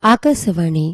ఆకాశవాణి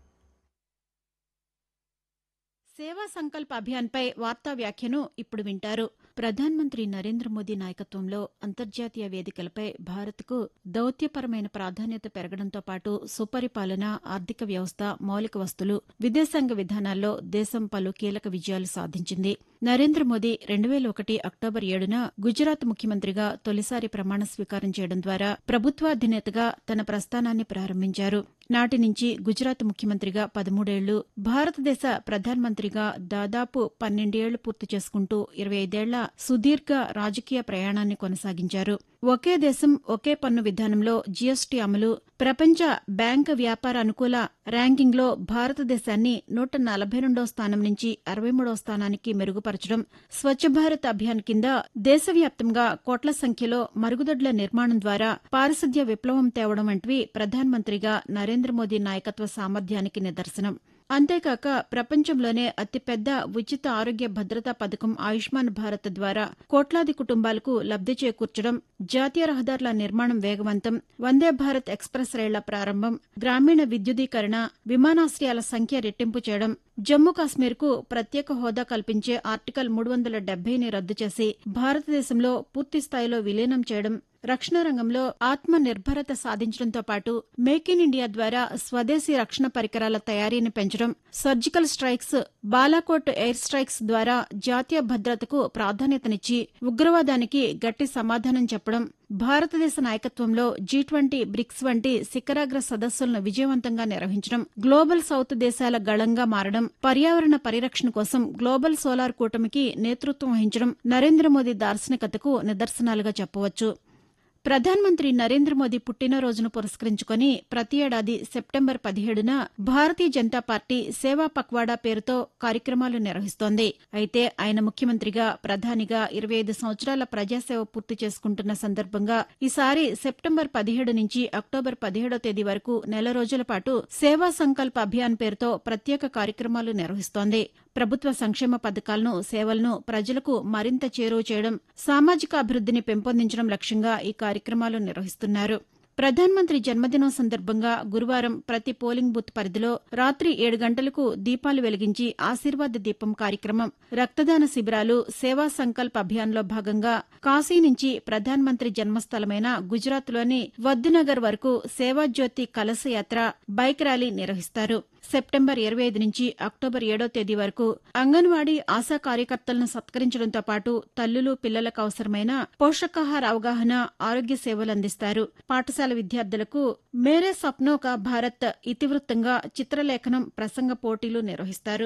సేవా సంకల్ప్ అభియాన్పై వార్తా వ్యాఖ్యను ఇప్పుడు వింటారు ప్రధానమంత్రి నరేంద్ర మోదీ నాయకత్వంలో అంతర్జాతీయ వేదికలపై భారత్కు దౌత్యపరమైన ప్రాధాన్యత పెరగడంతో పాటు సుపరిపాలన ఆర్థిక వ్యవస్థ మౌలిక వస్తులు విదేశాంగ విధానాల్లో దేశం పలు కీలక విజయాలు సాధించింది నరేంద్ర మోదీ రెండు వేల ఒకటి అక్టోబర్ ఏడున గుజరాత్ ముఖ్యమంత్రిగా తొలిసారి ప్రమాణ స్వీకారం చేయడం ద్వారా ప్రభుత్వాధినేతగా తన ప్రస్థానాన్ని ప్రారంభించారు నాటి నుంచి గుజరాత్ ముఖ్యమంత్రిగా పదమూడేళ్లు భారతదేశ ప్రధానమంత్రిగా దాదాపు పన్నెండేళ్లు పూర్తి చేసుకుంటూ ఇరవై ఐదేళ్ల సుదీర్ఘ రాజకీయ ప్రయాణాన్ని కొనసాగించారు ఒకే దేశం ఒకే పన్ను విధానంలో జీఎస్టీ అమలు ప్రపంచ బ్యాంక్ వ్యాపార అనుకూల ర్యాంకింగ్లో భారతదేశాన్ని నూట నలభై రెండో స్థానం నుంచి అరవై మూడో స్థానానికి మెరుగుపరచడం స్వచ్ఛ భారత్ అభియాన్ కింద దేశవ్యాప్తంగా కోట్ల సంఖ్యలో మరుగుదొడ్ల నిర్మాణం ద్వారా పారిశుద్ధ్య విప్లవం తేవడం వంటివి ప్రధానమంత్రిగా నరేంద్ర మోదీ నాయకత్వ సామర్థ్యానికి నిదర్శనం అంతేకాక ప్రపంచంలోనే అతిపెద్ద ఉచిత ఆరోగ్య భద్రతా పథకం ఆయుష్మాన్ భారత్ ద్వారా కోట్లాది కుటుంబాలకు లబ్ది చేకూర్చడం జాతీయ రహదారుల నిర్మాణం వేగవంతం వందే భారత్ ఎక్స్ప్రెస్ రైళ్ల ప్రారంభం గ్రామీణ విద్యుదీకరణ విమానాశ్రయాల సంఖ్య రెట్టింపు చేయడం జమ్మూ కాశ్మీర్కు ప్రత్యేక హోదా కల్పించే ఆర్టికల్ మూడు వందల డెబ్బైని రద్దు చేసి భారతదేశంలో పూర్తి స్థాయిలో విలీనం చేయడం రక్షణ రంగంలో ఆత్మ నిర్భరత సాధించడంతో పాటు మేక్ ఇన్ ఇండియా ద్వారా స్వదేశీ రక్షణ పరికరాల తయారీని పెంచడం surgical strikes Balakot air strikes ద్వారా జాతీయ భద్రతకు ప్రాధాన్యతనిచ్చి ఉగ్రవాదానికి గట్టి సమాధానం చెప్పడం భారతదేశ నాయకత్వంలో జీ ట్వంటీ బ్రిక్స్ వంటి శిఖరాగ్ర సదస్సులను విజయవంతంగా నిర్వహించడం గ్లోబల్ సౌత్ దేశాల గళంగా మారడం పర్యావరణ పరిరక్షణ కోసం గ్లోబల్ సోలార్ కూటమికి నేతృత్వం వహించడం నరేంద్ర మోదీ దార్శనికతకు నిదర్శనాలుగా చెప్పవచ్చు ప్రధానమంత్రి నరేంద్ర మోదీ పుట్టినరోజును పురస్కరించుకుని ప్రతి ఏడాది సెప్టెంబర్ పదిహేడున భారతీయ జనతా పార్టీ సేవా పక్వాడా పేరుతో కార్యక్రమాలు నిర్వహిస్తోంది అయితే ఆయన ముఖ్యమంత్రిగా ప్రధానిగా ఇరవై ఐదు సంవత్సరాల ప్రజాసేవ పూర్తి చేసుకుంటున్న సందర్భంగా ఈసారి సెప్టెంబర్ పదిహేడు నుంచి అక్టోబర్ పదిహేడో తేదీ వరకు నెల రోజుల పాటు సేవా సంకల్ప అభియాన్ పేరుతో ప్రత్యేక కార్యక్రమాలు నిర్వహిస్తోంది ప్రభుత్వ సంక్షేమ పథకాలను సేవలను ప్రజలకు మరింత చేరువ చేయడం సామాజిక అభివృద్దిని పెంపొందించడం లక్ష్యంగా ఈ కార్యక్రమాలు నిర్వహిస్తున్నారు ప్రధానమంత్రి జన్మదినం సందర్భంగా గురువారం ప్రతి పోలింగ్ బూత్ పరిధిలో రాత్రి ఏడు గంటలకు దీపాలు వెలిగించి ఆశీర్వాద దీపం కార్యక్రమం రక్తదాన శిబిరాలు సేవా సంకల్ప్ అభియాన్లో భాగంగా కాశీ నుంచి ప్రధానమంత్రి జన్మస్థలమైన గుజరాత్లోని వద్దునగర్ వరకు సేవాజ్యోతి కలశ యాత్ర బైక్ ర్యాలీ నిర్వహిస్తారు సెప్టెంబర్ ఇరవై ఐదు నుంచి అక్టోబర్ ఏడో తేదీ వరకు అంగన్వాడీ ఆశా కార్యకర్తలను సత్కరించడంతో పాటు తల్లులు పిల్లలకు అవసరమైన పోషకాహార అవగాహన ఆరోగ్య సేవలు అందిస్తారు పాఠశాల విద్యార్థులకు మేరే సప్నో కా భారత్ ఇతివృత్తంగా చిత్రలేఖనం ప్రసంగ పోటీలు నిర్వహిస్తారు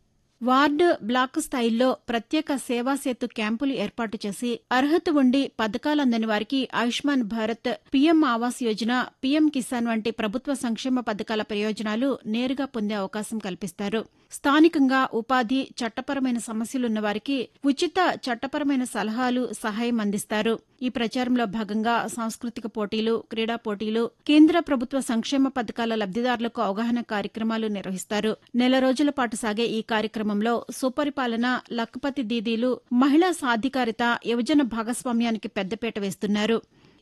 వార్డు బ్లాక్ స్థాయిల్లో ప్రత్యేక సేవా సేతు క్యాంపులు ఏర్పాటు చేసి అర్హత ఉండి పథకాలు అందని వారికి ఆయుష్మాన్ భారత్ పీఎం ఆవాస్ యోజన పీఎం కిసాన్ వంటి ప్రభుత్వ సంక్షేమ పథకాల ప్రయోజనాలు నేరుగా పొందే అవకాశం కల్పిస్తారు స్థానికంగా ఉపాధి చట్టపరమైన సమస్యలున్న వారికి ఉచిత చట్టపరమైన సలహాలు సహాయం అందిస్తారు ఈ ప్రచారంలో భాగంగా సాంస్కృతిక పోటీలు క్రీడా పోటీలు కేంద్ర ప్రభుత్వ సంక్షేమ పథకాల లబ్దిదారులకు అవగాహన కార్యక్రమాలు నిర్వహిస్తారు నెల రోజుల పాటు సాగే ఈ కార్యక్రమంలో సుపరిపాలన లక్పతి దీదీలు మహిళా సాధికారిత యువజన భాగస్వామ్యానికి పెద్దపీట వేస్తున్నారు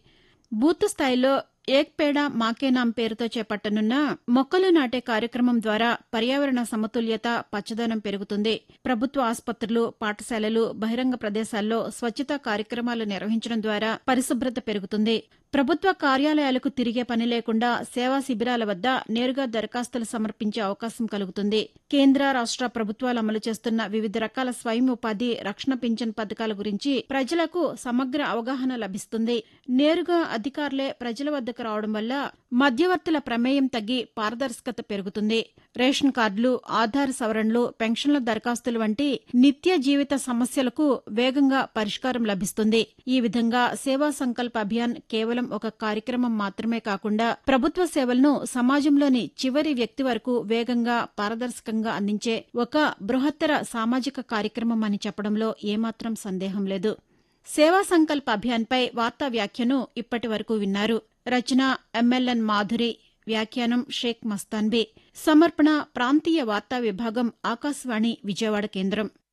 బూత్ స్థాయిలో ఏక్ పేడ మాకేనాం పేరుతో చేపట్టనున్న మొక్కలు నాటే కార్యక్రమం ద్వారా పర్యావరణ సమతుల్యత పచ్చదనం పెరుగుతుంది ప్రభుత్వ ఆసుపత్రులు పాఠశాలలు బహిరంగ ప్రదేశాల్లో స్వచ్ఛతా కార్యక్రమాలు నిర్వహించడం ద్వారా పరిశుభ్రత పెరుగుతుంది ప్రభుత్వ కార్యాలయాలకు తిరిగే పని లేకుండా సేవా శిబిరాల వద్ద నేరుగా దరఖాస్తులు సమర్పించే అవకాశం కలుగుతుంది కేంద్ర రాష్ట ప్రభుత్వాలు అమలు చేస్తున్న వివిధ రకాల స్వయం ఉపాధి రక్షణ పింఛన్ పథకాల గురించి ప్రజలకు సమగ్ర అవగాహన లభిస్తుంది నేరుగా అధికారులే ప్రజల వద్దకు రావడం వల్ల మధ్యవర్తుల ప్రమేయం తగ్గి పారదర్శకత పెరుగుతుంది రేషన్ కార్డులు ఆధార్ సవరణలు పెన్షన్ల దరఖాస్తులు వంటి నిత్య జీవిత సమస్యలకు వేగంగా పరిష్కారం లభిస్తుంది ఈ విధంగా సేవా సంకల్ప అభియాన్ కేవలం ఒక కార్యక్రమం మాత్రమే కాకుండా ప్రభుత్వ సేవలను సమాజంలోని చివరి వ్యక్తి వరకు వేగంగా పారదర్శకంగా అందించే ఒక బృహత్తర సామాజిక కార్యక్రమం అని చెప్పడంలో ఏమాత్రం సందేహం లేదు సేవా సంకల్ప అభియాన్పై వార్తా వ్యాఖ్యను ఇప్పటి వరకు విన్నారు రచన ఎంఎల్ఎన్ మాధురి వ్యాఖ్యానం షేక్ మస్తాన్బీ సమర్పణ ప్రాంతీయ వార్తా విభాగం ఆకాశవాణి విజయవాడ కేంద్రం